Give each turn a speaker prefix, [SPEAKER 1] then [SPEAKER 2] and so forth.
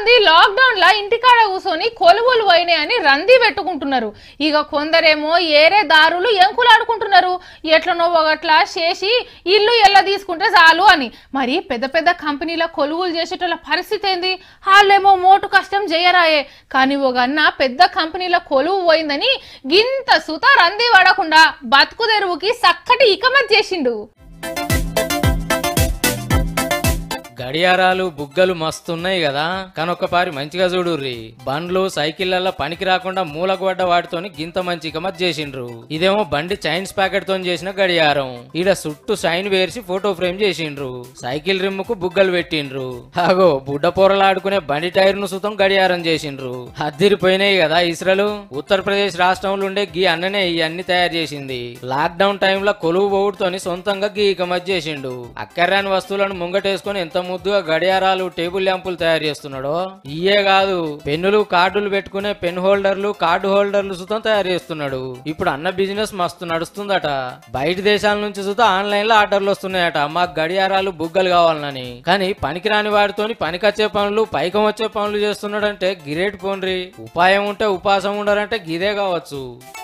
[SPEAKER 1] మంది లాక్డౌన్ లా ఇంటికాడ కూర్చొని కొలువులు పోయినాయని రంది పెట్టుకుంటున్నారు ఇక కొందరేమో ఏరే దారులు ఎంకులాడుకుంటున్నారు ఎట్లనో ఒకట్లా చేసి ఇల్లు ఎల్ల తీసుకుంటే చాలు అని మరి పెద్ద పెద్ద కంపెనీల కొలువులు చేసేటోళ్ళ పరిస్థితి ఏంది వాళ్ళేమో మోటు కష్టం చేయరాయే కానీ ఒక అన్న పెద్ద కంపెనీల కొలువు పోయిందని గింత సుత రంది పడకుండా బతుకు తెరువుకి చక్కటి ఇకమత్ చేసిండు
[SPEAKER 2] గడియారాలు బుగ్గలు మస్తున్నాయి కదా కానీ ఒక్కపారి మంచిగా చూడుర్రి బండ్లు సైకిళ్లలో పనికి రాకుండా మూలకు పడ్డ వాటితోని గింత మంచి ఇకమత్ చేసిండ్రు ఇదేమో బండి చైన్స్ ప్యాకెట్ తో చేసిన గడియారం ఈడ చుట్టూ షైన్ వేసి ఫోటో ఫ్రేమ్ చేసిండ్రు సైకిల్ రిమ్ముకు బుగ్గలు పెట్టిండ్రు అగో బుడ్డ పొరలాడుకునే బండి టైర్ ను సుతం గడియారం చేసిండ్రు అద్దిరిపోయినాయి కదా ఇస్రలు ఉత్తరప్రదేశ్ రాష్ట్రంలో ఉండే గీ అన్ననే ఇవన్నీ తయారు చేసింది లాక్ డౌన్ టైంలో కొలువు బోవుడుతోని సొంతంగా గీ ఇకమత్ చేసిండు అక్కర్రాని వస్తువులను ముంగటేసుకొని ఎంత ముద్దుగా గడియారాలు టేబుల్ ల్యాంపులు తయారు చేస్తున్నాడో ఇయే కాదు పెన్నులు కార్డులు పెట్టుకునే పెన్ హోల్డర్లు కార్డు హోల్డర్లు సుతం తయారు చేస్తున్నాడు ఇప్పుడు అన్న బిజినెస్ మస్తు నడుస్తుందట బయట దేశాల నుంచి సుతం ఆన్లైన్ లో ఆర్డర్లు వస్తున్నాయట మాకు గడియారాలు బుగ్గలు కావాలని కానీ పనికిరాని వాడితోని పనికొచ్చే పనులు పైకం వచ్చే పనులు చేస్తున్నాడంటే గిరేట్ పోన్రి ఉపాయం ఉంటే ఉపాసం ఉండరంటే గిదే కావచ్చు